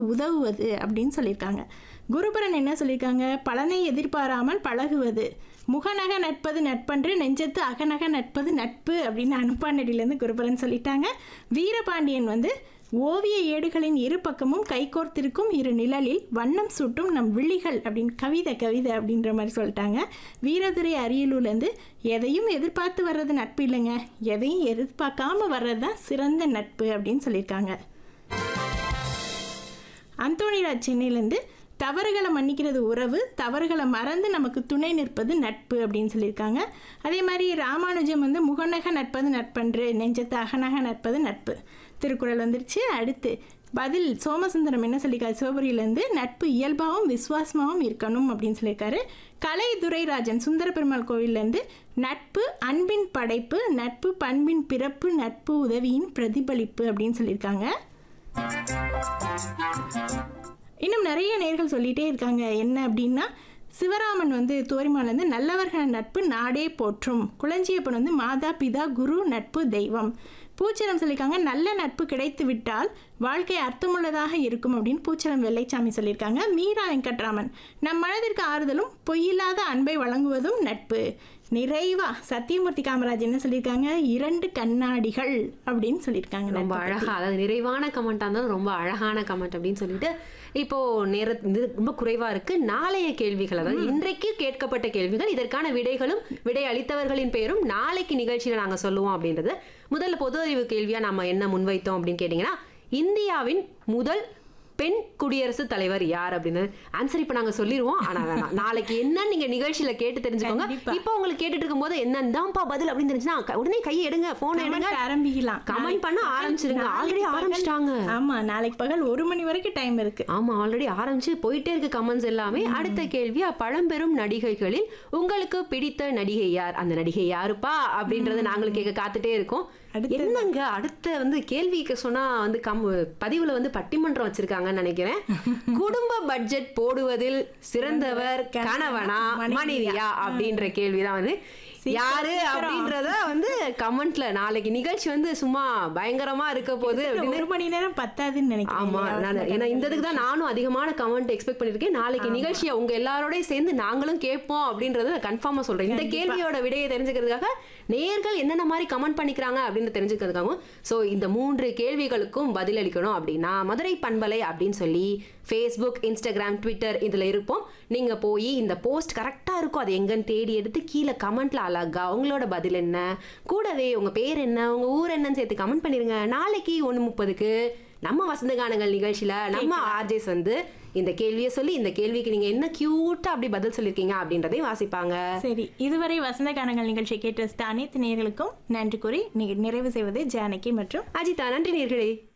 உதவுவது அப்படின்னு சொல்லியிருக்காங்க குருபரன் என்ன சொல்லியிருக்காங்க பலனை எதிர்பாராமல் பழகுவது முகநக நட்பது நட்பன்று நெஞ்சத்து அகநக நட்பது நட்பு அப்படின்னு அனுப்பானடியிலேருந்து குருபரன் சொல்லிட்டாங்க வீரபாண்டியன் வந்து ஓவிய ஏடுகளின் இரு பக்கமும் கைகோர்த்திருக்கும் இரு நிழலில் வண்ணம் சூட்டும் நம் விழிகள் அப்படின்னு கவிதை கவிதை அப்படின்ற மாதிரி சொல்லிட்டாங்க வீரதுரை அரியலூர்லேருந்து எதையும் எதிர்பார்த்து வர்றது நட்பு இல்லைங்க எதையும் எதிர்பார்க்காம வர்றது தான் சிறந்த நட்பு அப்படின்னு சொல்லியிருக்காங்க அந்தோணிராஜ் சென்னையிலேருந்து தவறுகளை மன்னிக்கிறது உறவு தவறுகளை மறந்து நமக்கு துணை நிற்பது நட்பு அப்படின்னு சொல்லியிருக்காங்க அதே மாதிரி ராமானுஜம் வந்து முகநக நட்பது நட்பன்று நெஞ்சத்து அகநக நட்பது நட்பு திருக்குறள் வந்துருச்சு அடுத்து பதில் சோமசுந்தரம் என்ன சொல்லியிருக்காரு சிவபுரியிலேருந்து நட்பு இயல்பாகவும் விசுவாசமாகவும் இருக்கணும் அப்படின்னு சொல்லியிருக்காரு கலை துரைராஜன் சுந்தர பெருமாள் கோவில்லேருந்து நட்பு அன்பின் படைப்பு நட்பு பண்பின் பிறப்பு நட்பு உதவியின் பிரதிபலிப்பு அப்படின்னு சொல்லியிருக்காங்க இன்னும் நிறைய நேர்கள் சொல்லிகிட்டே இருக்காங்க என்ன அப்படின்னா சிவராமன் வந்து தோரிமாலேருந்து நல்லவர்கள் நட்பு நாடே போற்றும் குளஞ்சியப்பன் வந்து மாதா பிதா குரு நட்பு தெய்வம் பூச்சரம் சொல்லியிருக்காங்க நல்ல நட்பு கிடைத்து விட்டால் வாழ்க்கை அர்த்தமுள்ளதாக இருக்கும் அப்படின்னு பூச்சரம் வெள்ளைச்சாமி சொல்லியிருக்காங்க மீரா வெங்கட்ராமன் நம் மனதிற்கு ஆறுதலும் பொய்யில்லாத அன்பை வழங்குவதும் நட்பு நிறைவா சத்தியமூர்த்தி காமராஜ் என்ன சொல்லியிருக்காங்க இரண்டு கண்ணாடிகள் அப்படின்னு சொல்லியிருக்காங்க ரொம்ப நட்பை பத்தி. அழகா அதாவது நிறைவான கமெண்டா இருந்தாலும் ரொம்ப அழகான கமெண்ட் அப்படின்னு சொல்லிட்டு இப்போ நேர இது ரொம்ப குறைவா இருக்கு நாளைய கேள்விகள் அதாவது இன்றைக்கு கேட்கப்பட்ட கேள்விகள் இதற்கான விடைகளும் விடை அளித்தவர்களின் பெயரும் நாளைக்கு நிகழ்ச்சியில நாங்க சொல்லுவோம் அப்படின்றது முதல்ல பொது அறிவு கேள்வியா நம்ம என்ன முன்வைத்தோம் அப்படின்னு கேட்டீங்கன்னா இந்தியாவின் முதல் பெண் குடியரசுத் தலைவர் யார் அப்படின்னு ஆன்சர் இப்போ நாங்க சொல்லிடுவோம் ஆனா வேணாம் நாளைக்கு என்னன்னு நீங்க நிகழ்ச்சியில கேட்டு தெரிஞ்சுக்கோங்க கண்டிப்பா. இப்போ உங்களுக்கு கேட்டுட்டு இருக்கும்போது என்னதான்ப்பா பதில் அப்படின்னு தெரிஞ்சுன்னா க- உடனே கையை எடுங்க போனை எடுங்க Comment ஆரம்பிக்கலாம் கமெண்ட் பண்ண நாளைக்கு ஆரம்பிச்சிருங்க பகல் ஆல்ரெடி பகல் ஆரம்பிச்சிட்டாங்க ஆமா நாளைக்கு பகல் ஒரு மணி வரைக்கும் டைம் இருக்கு ஆமா ஆல்ரெடி ஆரம்பிச்சு போயிட்டே இருக்கு கமெண்ட்ஸ் எல்லாமே அடுத்த கேள்வியா பழம்பெரும் நடிகைகளில் உங்களுக்கு பிடித்த நடிகை யார் அந்த நடிகை யாருப்பா அப்படின்றத நாங்களும் கேட்க காத்துட்டே இருக்கோம் அடுத்தது. என்னங்க அடுத்த வந்து கேள்விக்கு சொன்னா வந்து கம் பதிவுல வந்து பட்டிமன்றம் வச்சிருக்காங்கன்னு நினைக்கிறேன் குடும்ப பட்ஜெட் போடுவதில் சிறந்தவர் கணவனா மனைவியா அப்படின்ற கேள்விதான் வந்து யாரு அப்படின்றத வந்து கமெண்ட்ல நாளைக்கு நிகழ்ச்சி வந்து சும்மா பயங்கரமா இருக்க போகுது அப்படின்னு ஒரு மணி நேரம் பத்தாதுன்னு நினைக்கிறேன் ஆமா இல்லையா? நான் ஏன்னா இந்த இதுக்கு தான் நானும் அதிகமான கமெண்ட் எக்ஸ்பெக்ட் பண்ணிருக்கேன் நாளைக்கு நிகழ்ச்சியை உங்க எல்லாரோடய சேர்ந்து நாங்களும் கேட்போம் அப்படின்றத கன்ஃபார்மா சொல்றேன் இந்த கேள்வியோட விடையை தெரிஞ்சுக்கிறதுக்காக நேர்கள் என்னென்ன மாதிரி கமெண்ட் பண்ணிக்கிறாங்க அப்படின்னு தெரிஞ்சுக்கிறதுக்காகவும் ஸோ இந்த மூன்று கேள்விகளுக்கும் பதிலளிக்கணும் அப்படின்னா மதுரை பண்பலை அப்படின்னு சொல்லி ஃபேஸ்புக் இன்ஸ்டாகிராம் ட்விட்டர் இதில் இருப்போம் நீங்கள் போய் இந்த போஸ்ட் கரெக்டாக இருக்கும் அது எங்கன்னு தேடி எடுத்து கீழே கமெண்ட்ல அழகா உங்களோட பதில் என்ன கூடவே உங்கள் பேர் என்ன உங்கள் ஊர் என்னன்னு சேர்த்து கமெண்ட் பண்ணிருங்க நாளைக்கு ஒன்று முப்பதுக்கு நம்ம வசந்த கானங்கள் நிகழ்ச்சியில நம்ம ஆர்ஜேஸ் வந்து இந்த கேள்வியை சொல்லி இந்த கேள்விக்கு நீங்க என்ன கியூட்டா அப்படி பதில் சொல்லிருக்கீங்க அப்படின்றதையும் வாசிப்பாங்க சரி இதுவரை வசந்த கானங்கள் நிகழ்ச்சியை கேட்டு அனைத்து நேயர்களுக்கும் நன்றி கூறி நி- நிறைவு செய்வது ஜானகி மற்றும் அஜிதா நன்றி நேர்களே